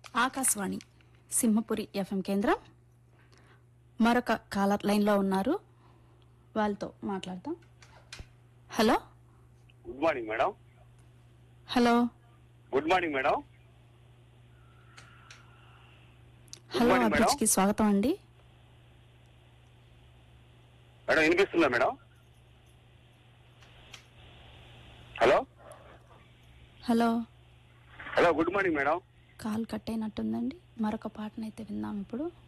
Akashvani Simhapuri FM కేంద్రం మరొక caller లైన్లో ఉన్నారు వాళ్ళతో మాట్లాడదాం hello good morning madam hello good morning madam hello morning, madam. అభిరుచికి స్వాగతం అండి మేడం వినిపిస్తుందా madam hello hello hello good morning madam call cut అయినట్టుందండి మరొక పాటనైతే విందాం ఇప్పుడు